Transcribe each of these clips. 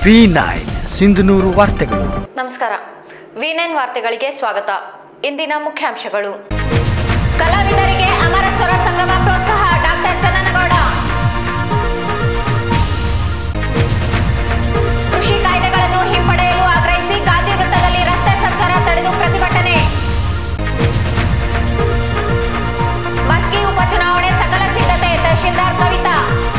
V nine Sindhanur ವಾರ್ತೆಗಳು ನಮಸ್ಕಾರ V nine ವಾರ್ತೆಗಳಿಗೆ ಸ್ವಾಗತ ಇಂದಿನ ಮುಖ್ಯಾಂಶಗಳು ಕಲಾವಿದರಿಗೆ ಅಮರ ಸ್ವರ ಸಂಗಮ ಪ್ರೋತ್ಸಾಹ ಡಾಕ್ಟರ್ ಚನ್ನನಗೌಡ ಕೃಷಿ ಕಾಯ್ದೆಗಳನ್ನು ಹಿಂಪಡೆಯಲು ಆಗ್ರಹಿಸಿ ಗಾಂಧಿ ವೃತ್ತದಲ್ಲಿ ರಸ್ತೆ ಸಂಚಾರ ತಡೆದು ಪ್ರತಿಭಟನೆ ಮಸ್ಕಿ ಉಪಚುನಾವಣೆ ಸಕಲ ಸಿದ್ಧತೆ ತಹಶೀಲ್ದಾರ್ ಕವಿತಾ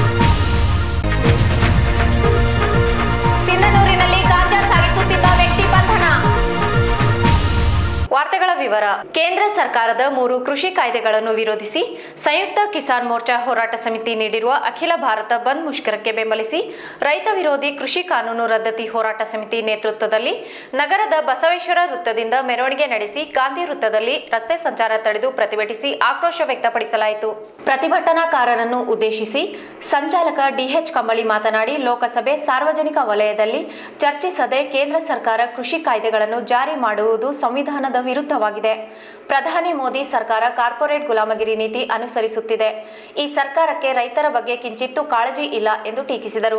ಸಿಂಧನೂರಿನಲ್ಲಿ ಗಾಂಜಾ ಸಾಗಿಸುತ್ತಿದ್ದ ವ್ಯಕ್ತಿ ಬಂಧನ ವಾರ್ತೆಗಳ ವಿವರ ಕೇಂದ್ರ ಸರ್ಕಾರದ ಮೂರು ಕೃಷಿ ಕಾಯ್ದೆಗಳನ್ನು ವಿರೋಧಿಸಿ ಸಂಯುಕ್ತ ಕಿಸಾನ್ ಮೋರ್ಚಾ ಹೋರಾಟ ಸಮಿತಿ ನೀಡಿರುವ ಅಖಿಲ ಭಾರತ ಬಂದ್ ಮುಷ್ಕರಕ್ಕೆ ಬೆಂಬಲಿಸಿ ರೈತ ವಿರೋಧಿ ಕೃಷಿ ಕಾನೂನು ರದ್ದತಿ ಹೋರಾಟ ಸಮಿತಿ ನೇತೃತ್ವದಲ್ಲಿ ನಗರದ ಬಸವೇಶ್ವರ ವೃತ್ತದಿಂದ ಮೆರವಣಿಗೆ ನಡೆಸಿ ಗಾಂಧಿ ವೃತ್ತದಲ್ಲಿ ರಸ್ತೆ ಸಂಚಾರ ತಡೆದು ಪ್ರತಿಭಟಿಸಿ ಆಕ್ರೋಶ ವ್ಯಕ್ತಪಡಿಸಲಾಯಿತು ಪ್ರತಿಭಟನಾಕಾರರನ್ನು ಉದ್ದೇಶಿಸಿ ಸಂಚಾಲಕ ಡಿಎಚ್ ಕಂಬಳಿ ಮಾತನಾಡಿ ಲೋಕಸಭೆ ಸಾರ್ವಜನಿಕ ವಲಯದಲ್ಲಿ ಚರ್ಚಿಸದೆ ಕೇಂದ್ರ ಸರ್ಕಾರ ಕೃಷಿ ಕಾಯ್ದೆಗಳನ್ನು ಜಾರಿ ಮಾಡುವುದು ಸಂವಿಧಾನದ ವಿರುದ್ಧವಾಗಿದೆ ಪ್ರಧಾನಿ ಮೋದಿ ಸರ್ಕಾರ ಕಾರ್ಪೊರೇಟ್ ಗುಲಾಮಗಿರಿ ನೀತಿ ಅನುಸರಿಸುತ್ತಿದೆ ಈ ಸರ್ಕಾರಕ್ಕೆ ರೈತರ ಬಗ್ಗೆ ಕಿಂಚಿತ್ತೂ ಕಾಳಜಿ ಇಲ್ಲ ಎಂದು ಟೀಕಿಸಿದರು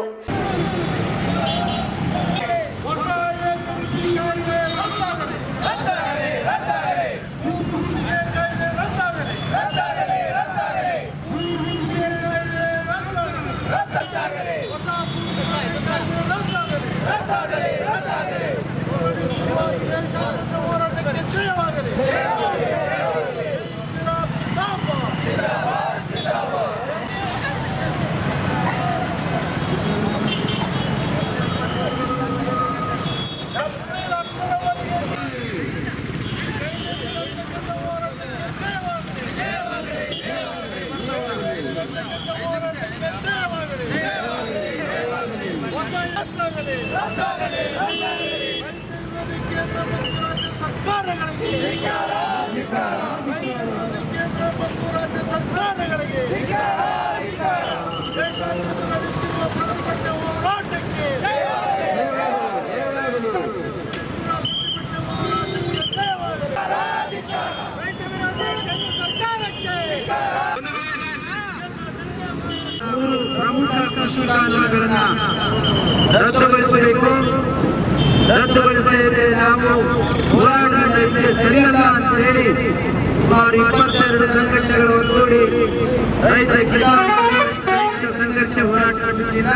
ಪ್ರಮುಖ ಕೃಷಿ ಕಾನೂನುಗಳನ್ನ ರದ್ದುಗೊಳಿಸಬೇಕು ರದ್ದುಗೊಳಿಸಿದರೆ ನಾವು ಹೋರಾಟ ನಡೆಸಿದ್ರೆ ಸರಿಯಲ್ಲ ಅಂತ ಹೇಳಿ ಸುಮಾರು ಇಪ್ಪತ್ತೆರಡು ಸಂಘಟನೆಗಳು ಒಗ್ಗೂಡಿ ರೈತ ಕಿಸಾನ್ ರೈತ ಸಂಘರ್ಷ ಹೋರಾಟ ಸಮಿತಿಯಿಂದ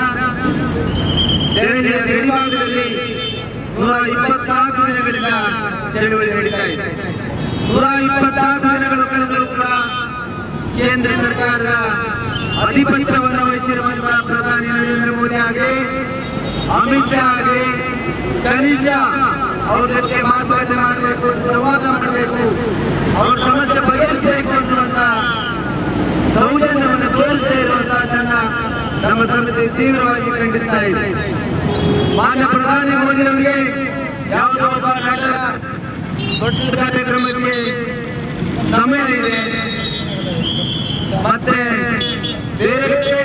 ದೆಹಲಿಯ ಗಡಿಭಾಗದಲ್ಲಿ ನೂರ ಇಪ್ಪತ್ನಾಲ್ಕು ದಿನಗಳಿಂದ ಚಳುವಳಿ ನಡೀತಾ ಇದೆ ನೂರ ಇಪ್ಪತ್ನಾಲ್ಕು ದಿನಗಳು ಕಳೆದರೂ ಕೂಡ ಕೇಂದ್ರ ಸರ್ಕಾರದ ಅಧಿಪತ್ಯವನ್ನು ವಹಿಸಿರುವಂತಹ ಪ್ರಧಾನಿ ನರೇಂದ್ರ ಮೋದಿ ಆಗಲಿ ಅಮಿತ್ ಶಾ ಆಗಲಿ ಕನಿಷ್ಠ ಅವ್ರ ಜೊತೆ ಮಾತುಕತೆ ಮಾಡಬೇಕು ಸಂವಾದ ಮಾಡಬೇಕು ಅವ್ರ ಸಮಸ್ಯೆ ಬಗೆಹರಿಸಬೇಕು ಅನ್ನುವಂತ ಸೌಜನ್ಯವನ್ನು ತೋರಿಸದೇ ಇರುವಂತಹದನ್ನ ನಮ್ಮ ಸಮಿತಿ ತೀವ್ರವಾಗಿ ಖಂಡಿಸ್ತಾ ಇದೆ ಮಾನ್ಯ ಪ್ರಧಾನಿ ಮೋದಿ ಅವರಿಗೆ ಯಾವುದೋ ಒಬ್ಬ ನಟರ ದೊಡ್ಡ ಕಾರ್ಯಕ್ರಮಕ್ಕೆ ಸಮಯ ಇದೆ ಮತ್ತೆ ಬೇರೆ ಬೇರೆ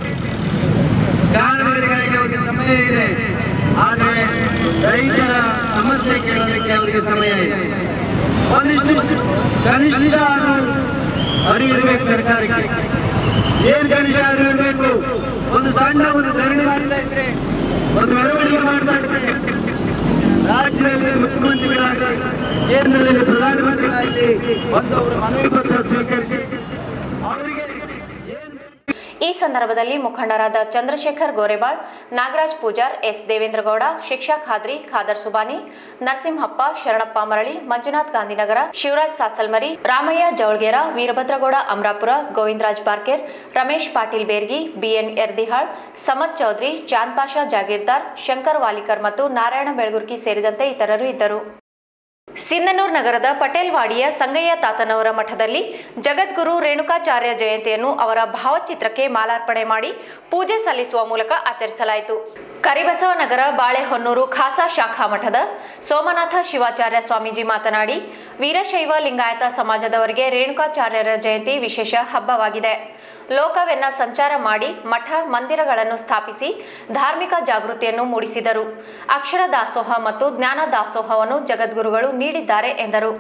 ಕಾರಣಗಳಿಗಾಗಿ ಅವರಿಗೆ ಸಮಯ ಇದೆ ಆದರೆ ರೈತರ ಸಮಸ್ಯೆ ಕೇಳೋದಕ್ಕೆ ಅವರಿಗೆ ಸಮಯ ಇದೆ ಒಂದಿಷ್ಟು ಕನಿಷ್ಠ ಅರಿವಿರ್ಬೇಕು ಸರ್ಕಾರಕ್ಕೆ ಏನ್ ಕನಿಷ್ಠ ಅರಿವಿರ್ಬೇಕು ಒಂದು ಸಣ್ಣ ಒಂದು ಧರಣಿ ಮಾಡ್ತಾ ಇದ್ರೆ ಒಂದು ಮೆರವಣಿಗೆ ಮಾಡ್ತಾ ಇದ್ರೆ ರಾಜ್ಯದಲ್ಲಿ ಮುಖ್ಯಮಂತ್ರಿಗಳಾಗಲಿ ಕೇಂದ್ರದಲ್ಲಿ ಪ್ರಧಾನಮಂತ್ರಿಗಳಾಗಲಿ ಒಂದು ಅವರು ಮನವಿ ಪತ್ರ ಸ್ವೀಕರಿಸಿ ಅವರಿಗೆ ಏನ್ ಈ ಸಂದರ್ಭದಲ್ಲಿ ಮುಖಂಡರಾದ ಚಂದ್ರಶೇಖರ್ ಗೋರೆಬಾಳ್ ನಾಗರಾಜ್ ಪೂಜಾರ್ ಎಸ್ ದೇವೇಂದ್ರಗೌಡ ಶಿಕ್ಷಾ ಖಾದ್ರಿ ಖಾದರ್ ಸುಬಾನಿ ನರಸಿಂಹಪ್ಪ ಶರಣಪ್ಪ ಮರಳಿ ಮಂಜುನಾಥ್ ಗಾಂಧಿನಗರ ಶಿವರಾಜ್ ಸಾಸಲ್ಮರಿ ರಾಮಯ್ಯ ಜವಳ್ಗೇರ ವೀರಭದ್ರಗೌಡ ಅಮರಾಪುರ ಗೋವಿಂದರಾಜ್ ಬಾರ್ಕೇರ್ ರಮೇಶ್ ಪಾಟೀಲ್ ಬೇರ್ಗಿ ಬಿಎನ್ ಎರ್ದಿಹಾಳ್ ಸಮತ್ ಚೌಧರಿ ಚಾಂದ್ ಪಾಷಾ ಜಾಗೀರ್ದಾರ್ ಶಂಕರ್ ವಾಲಿಕರ್ ಮತ್ತು ನಾರಾಯಣ ಬೆಳಗುರ್ಕಿ ಸೇರಿದಂತೆ ಇತರರು ಇದ್ದರು ಸಿಂಧನೂರ್ ನಗರದ ಪಟೇಲ್ವಾಡಿಯ ಸಂಗಯ್ಯ ತಾತನವರ ಮಠದಲ್ಲಿ ಜಗದ್ಗುರು ರೇಣುಕಾಚಾರ್ಯ ಜಯಂತಿಯನ್ನು ಅವರ ಭಾವಚಿತ್ರಕ್ಕೆ ಮಾಲಾರ್ಪಣೆ ಮಾಡಿ ಪೂಜೆ ಸಲ್ಲಿಸುವ ಮೂಲಕ ಆಚರಿಸಲಾಯಿತು ಕರಿಬಸವ ನಗರ ಬಾಳೆಹೊನ್ನೂರು ಖಾಸಾ ಶಾಖಾ ಮಠದ ಸೋಮನಾಥ ಶಿವಾಚಾರ್ಯ ಸ್ವಾಮೀಜಿ ಮಾತನಾಡಿ ವೀರಶೈವ ಲಿಂಗಾಯತ ಸಮಾಜದವರಿಗೆ ರೇಣುಕಾಚಾರ್ಯರ ಜಯಂತಿ ವಿಶೇಷ ಹಬ್ಬವಾಗಿದೆ ಲೋಕವೆನ್ನ ಸಂಚಾರ ಮಾಡಿ ಮಠ ಮಂದಿರಗಳನ್ನು ಸ್ಥಾಪಿಸಿ ಧಾರ್ಮಿಕ ಜಾಗೃತಿಯನ್ನು ಮೂಡಿಸಿದರು ಅಕ್ಷರ ದಾಸೋಹ ಮತ್ತು ಜ್ಞಾನ ದಾಸೋಹವನ್ನು ಜಗದ್ಗುರುಗಳು ನೀಡಿದ್ದಾರೆ ಎಂದರು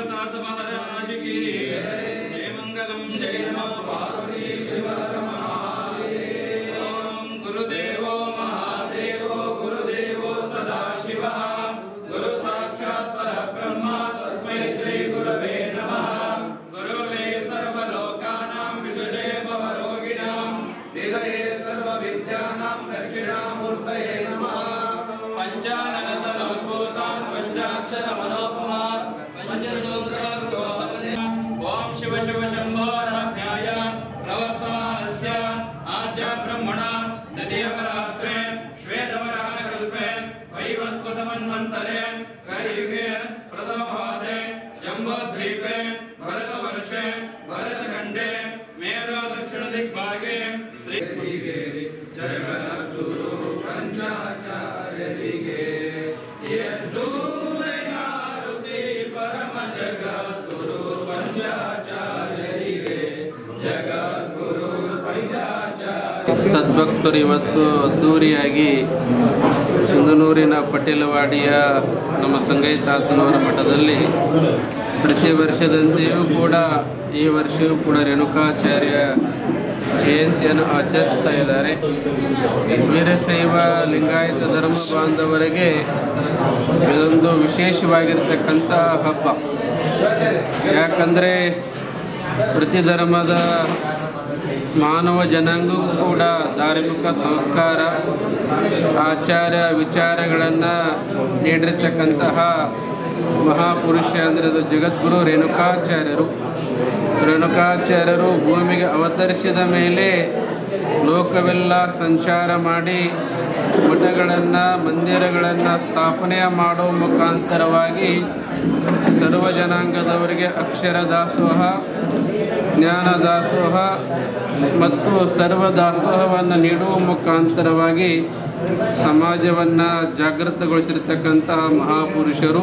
जय मंगलम जय नमो पार्वती शिव हर महादेव ओम गुरुदेवो महादेवो गुरुदेव पञ्चाननतनोद्भूतान् पञ्चाक्षरमनोपमान् पञ्चसूत्रमर्गोपमान् ॐ शिव शिव शम्भो नमः प्रवर्तमानस्य आद्य ब्रह्मणा द्वितीयपरात्रे श्वेतवराहकल्पे वैवस्वतमन्वन्तरे कलियुगे प्रथमपादे जम्बोद्वीपे भरतवर्षे भरतखण्डे मेरो दक्षिणदिग्भागे श्रीगे जगद्गुरु पञ्चाचार्यರಿಗೆ ಎದ್ದೂರೈನಾರುತಿ ಪರಮ ಜಗದ್ಗುರು ಪಂಚಾಚಾರ್ಯರಿಗೆ ಜಗದ್ಗುರು ಪಂಚಾಚಾರ್ಯ ಸದ್ಭಕ್ತರು ಇವತ್ತು ಅದ್ದೂರಿಯಾಗಿ ಸಿಂಗನೂರಿನ ಪಟೇಲವಾಡಿಯ ನಮ್ಮ ಸಂಗೈತಾತನವರ ಮಠದಲ್ಲಿ ಪ್ರತಿ ವರ್ಷದಂತೆಯೂ ಕೂಡ ಈ ವರ್ಷವೂ ಕೂಡ ರೇಣುಕಾಚಾರ್ಯ ಜಯಂತಿಯನ್ನು ಆಚರಿಸ್ತಾ ಇದ್ದಾರೆ ವೀರಶೈವ ಲಿಂಗಾಯತ ಧರ್ಮ ಬಾಂಧವರಿಗೆ ಇದೊಂದು ವಿಶೇಷವಾಗಿರ್ತಕ್ಕಂಥ ಹಬ್ಬ ಯಾಕಂದರೆ ಪ್ರತಿ ಧರ್ಮದ ಮಾನವ ಜನಾಂಗವೂ ಕೂಡ ಧಾರ್ಮಿಕ ಸಂಸ್ಕಾರ ಆಚಾರ ವಿಚಾರಗಳನ್ನು ನೀಡಿರ್ತಕ್ಕಂತಹ ಮಹಾಪುರುಷ ಅಂದರೆ ಅದು ಜಗದ್ಗುರು ರೇಣುಕಾಚಾರ್ಯರು ರೇಣುಕಾಚಾರ್ಯರು ಭೂಮಿಗೆ ಅವತರಿಸಿದ ಮೇಲೆ ಲೋಕವೆಲ್ಲ ಸಂಚಾರ ಮಾಡಿ ಮಠಗಳನ್ನು ಮಂದಿರಗಳನ್ನು ಸ್ಥಾಪನೆ ಮಾಡುವ ಮುಖಾಂತರವಾಗಿ ಸರ್ವ ಜನಾಂಗದವರಿಗೆ ಅಕ್ಷರ ದಾಸೋಹ ಜ್ಞಾನ ದಾಸೋಹ ಮತ್ತು ಸರ್ವ ದಾಸೋಹವನ್ನು ನೀಡುವ ಮುಖಾಂತರವಾಗಿ ಸಮಾಜವನ್ನು ಜಾಗೃತಗೊಳಿಸಿರ್ತಕ್ಕಂತಹ ಮಹಾಪುರುಷರು